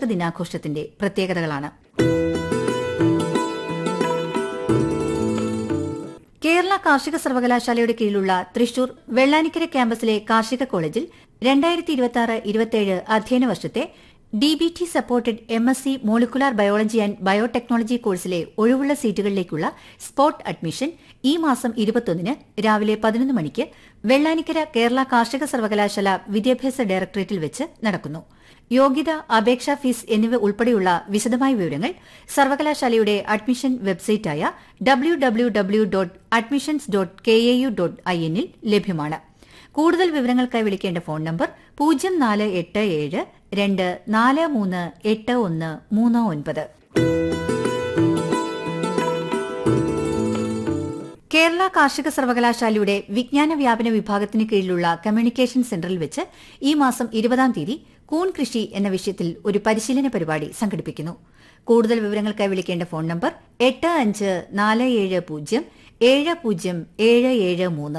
കർഷക ദിനാഘോഷത്തിന്റെ പ്രത്യേകതകളാണ് കേരള കാർഷിക സർവകലാശാലയുടെ കീഴിലുള്ള തൃശൂർ വെള്ളാനിക്കര ക്യാമ്പസിലെ കാർഷിക കോളേജിൽ രണ്ടായിരത്തി ഇരുപത്തി ആറ് ഇരുപത്തിയേഴ് അധ്യയന വർഷത്തെ D B T supported M S C molecular biology and biotechnology കോഴ്സിലെ ഒഴിവുള്ള സീറ്റുകളിലേക്കുള്ള സ്പോട്ട് അഡ്മിഷൻ ഈ മാസം ഇരുപത്തൊന്നിന് രാവിലെ പതിനൊന്ന് മണിക്ക് വെള്ളാനിക്കര കേരള കാർഷിക സർവകലാശാല വിദ്യാഭ്യാസ ഡയറക്ടറേറ്റിൽ വെച്ച് നടക്കുന്നു യോഗ്യത അപേക്ഷാ ഫീസ് എന്നിവ ഉൾപ്പെടെയുള്ള വിശദമായ വിവരങ്ങൾ സർവകലാശാലയുടെ അഡ്മിഷൻ വെബ്സൈറ്റായ W W W dot admissions dot K A U dot I എന്നിൽ ലഭ്യമാണ് കൂടുതൽ വിവരങ്ങൾക്കായി വിളിക്കേണ്ട ഫോൺ നമ്പർ പൂജ്യം നാല് എട്ട് ഏഴ് രണ്ട് നാല് മൂന്ന് എട്ട് ഒന്ന് മൂന്ന് ഒൻപത് കേരള കാർഷിക സർവകലാശാലയുടെ വിജ്ഞാന വ്യാപന വിഭാഗത്തിന് കീഴിലുള്ള കമ്മ്യൂണിക്കേഷൻ സെന്ററിൽ വെച്ച് ഈ മാസം ഇരുപതാം തീയതി കൂൺ കൃഷി എന്ന വിഷയത്തിൽ ഒരു പരിശീലന പരിപാടി സംഘടിപ്പിക്കുന്നു കൂടുതൽ വിവരങ്ങൾക്കായി വിളിക്കേണ്ട ഫോൺ നമ്പർ എട്ട് അഞ്ച് നാല് ഏഴ് പൂജ്യം ഏഴ് പൂജ്യം ഏഴ് ഏഴ് മൂന്ന്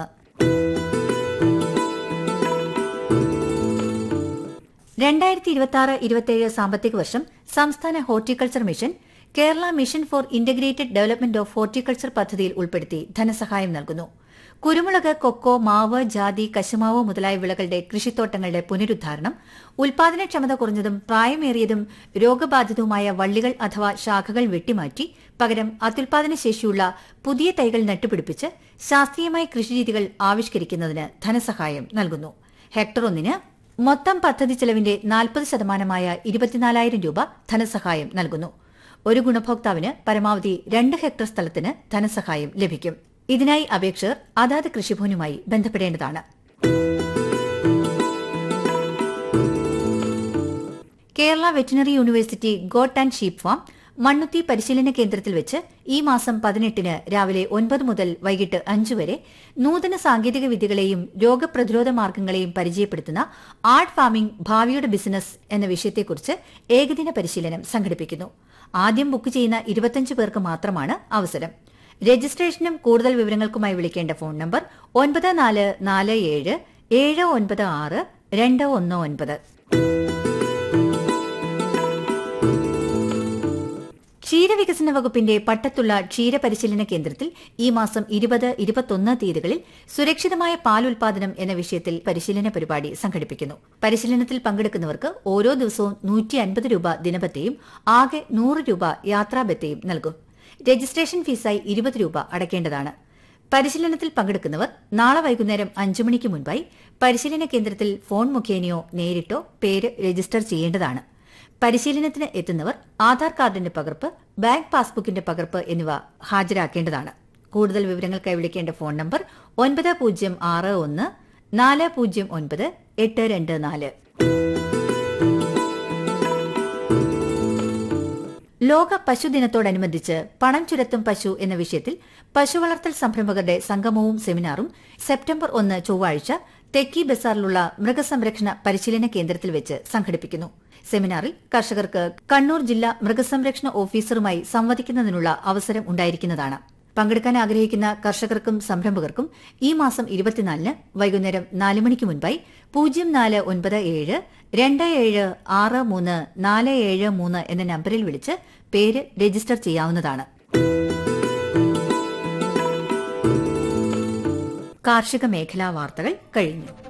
രണ്ടായിരത്തി ഇരുപത്തി ആറ് ഇരുപത്തിയേഴ് സാമ്പത്തിക വർഷം സംസ്ഥാന horticulture mission Kerala mission for integrated development of horticulture പദ്ധതിയിൽ ഉൾപ്പെടുത്തി ധനസഹായം നൽകുന്നു കുരുമുളക് കൊക്കോ മാവ് ജാതി കശുമാവ് മുതലായ വിളകളുടെ കൃഷിത്തോട്ടങ്ങളുടെ പുനരുദ്ധാരണം ഉൽപാദനക്ഷമത കുറഞ്ഞതും പ്രായമേറിയതും രോഗബാധിതവുമായ വള്ളികൾ അഥവാ ശാഖകൾ വെട്ടിമാറ്റി പകരം അത്യുൽപാദന ശേഷിയുള്ള പുതിയ തൈകൾ നട്ടുപിടിപ്പിച്ച് ശാസ്ത്രീയമായ കൃഷിരീതികൾ ആവിഷ്കരിക്കുന്നതിന് ധനസഹായം നൽകുന്നു ഹെക്ടർ ഒന്നിന് മൊത്തം പദ്ധതി ചെലവിന്റെ നാൽപ്പത് ശതമാനമായ ഇരുപത്തിനാലായിരം രൂപ ധനസഹായം നൽകുന്നു ഒരു ഗുണഭോക്താവിന് പരമാവധി രണ്ട് ഹെക്ടർ സ്ഥലത്തിന് ധനസഹായം ലഭിക്കും ഇതിനായി അപേക്ഷകർ അതാത് കൃഷിഭവനുമായി ബന്ധപ്പെടേണ്ടതാണ് Kerala veterinary university goat and sheep farm Mannuthy പരിശീലന കേന്ദ്രത്തിൽ വെച്ച് ഈ മാസം പതിനെട്ടിന് രാവിലെ ഒൻപത് മുതൽ വൈകിട്ട് അഞ്ചു വരെ നൂതന സാങ്കേതിക വിദ്യകളെയും രോഗപ്രതിരോധ മാർഗങ്ങളെയും പരിചയപ്പെടുത്തുന്ന ആർട്ട് ഫാമിംഗ് ഭാവിയുടെ ബിസിനസ് എന്ന വിഷയത്തെക്കുറിച്ച് ഏകദിന പരിശീലനം സംഘടിപ്പിക്കുന്നു ആദ്യം ബുക്ക് ചെയ്യുന്ന ഇരുപത്തിയഞ്ച് പേർക്ക് മാത്രമാണ് അവസരം രജിസ്ട്രേഷനും കൂടുതൽ വിവരങ്ങൾക്കുമായി വിളിക്കേണ്ട ഫോൺ നമ്പർ ഒൻപത് നാല് നാല് ഏഴ് ഏഴ് ഒൻപത് ആറ് രണ്ട് ഒന്ന് ഒൻപത് ക്ഷീരവികസന വകുപ്പിന്റെ പട്ടത്തുള്ള ക്ഷീരപരിശീലന കേന്ദ്രത്തിൽ ഈ മാസം ഇരുപത് ഇരുപത്തൊന്ന് തീയതികളിൽ സുരക്ഷിതമായ പാൽ ഉൽപാദനം എന്ന വിഷയത്തിൽ പരിശീലന പരിപാടി സംഘടിപ്പിക്കുന്നു പരിശീലനത്തിൽ പങ്കെടുക്കുന്നവർക്ക് ഓരോ ദിവസവും നൂറ്റി അൻപത് രൂപ ദിനബത്തെയും ആകെ നൂറ് രൂപ യാത്രാബത്തെയും നൽകും രജിസ്ട്രേഷൻ ഫീസായി ഇരുപത് രൂപ അടയ്ക്കേണ്ടതാണ് പരിശീലനത്തിൽ പങ്കെടുക്കുന്നവർ നാളെ വൈകുന്നേരം അഞ്ചു മണിക്ക് മുൻപായി പരിശീലന കേന്ദ്രത്തിൽ ഫോൺ മുഖേനയോ നേരിട്ടോ പേര് രജിസ്റ്റർ ചെയ്യേണ്ടതാണ് പരിശീലനത്തിന് എത്തുന്നവർ ആധാർ കാർഡിന്റെ പകർപ്പ് ബാങ്ക് പാസ്ബുക്കിന്റെ പകർപ്പ് എന്നിവ ഹാജരാക്കേണ്ടതാണ് കൂടുതൽ വിവരങ്ങൾക്കായി വിളിക്കേണ്ട ഫോൺ നമ്പർ ഒൻപത് പൂജ്യം ആറ് ഒന്ന് നാല് പൂജ്യം ഒൻപത് എട്ട് രണ്ട് നാല് ലോക പശുദിനത്തോടനുബന്ധിച്ച് പണം ചുരത്തും പശു എന്ന വിഷയത്തിൽ പശു വളർത്തൽ സംരംഭകരുടെ സംഗമവും സെമിനാറും സെപ്റ്റംബർ ഒന്ന് ചൊവ്വാഴ്ച തെക്കി ബസാറിലുള്ള മൃഗസംരക്ഷണ പരിശീലന കേന്ദ്രത്തിൽ വെച്ച് സംഘടിപ്പിക്കുന്നു സെമിനാറിൽ കർഷകർക്ക് കണ്ണൂർ ജില്ലാ മൃഗസംരക്ഷണ ഓഫീസറുമായി സംവദിക്കുന്നതിനുള്ള അവസരം ഉണ്ടായിരിക്കുന്നതാണ് പങ്കെടുക്കാൻ ആഗ്രഹിക്കുന്ന കർഷകർക്കും സംരംഭകർക്കും ഈ മാസം ഇരുപത്തിനാലിന് വൈകുന്നേരം നാല് മണിക്ക് മുൻപായി പൂജ്യം നാല് ഒൻപത് ഏഴ് രണ്ട് ഏഴ് ആറ് മൂന്ന് നാല് ഏഴ് മൂന്ന് എന്ന നമ്പറിൽ വിളിച്ച് പേര് രജിസ്റ്റർ ചെയ്യാവുന്നതാണ് കാർഷിക മേഖലാ വാർത്തകൾ കഴിഞ്ഞു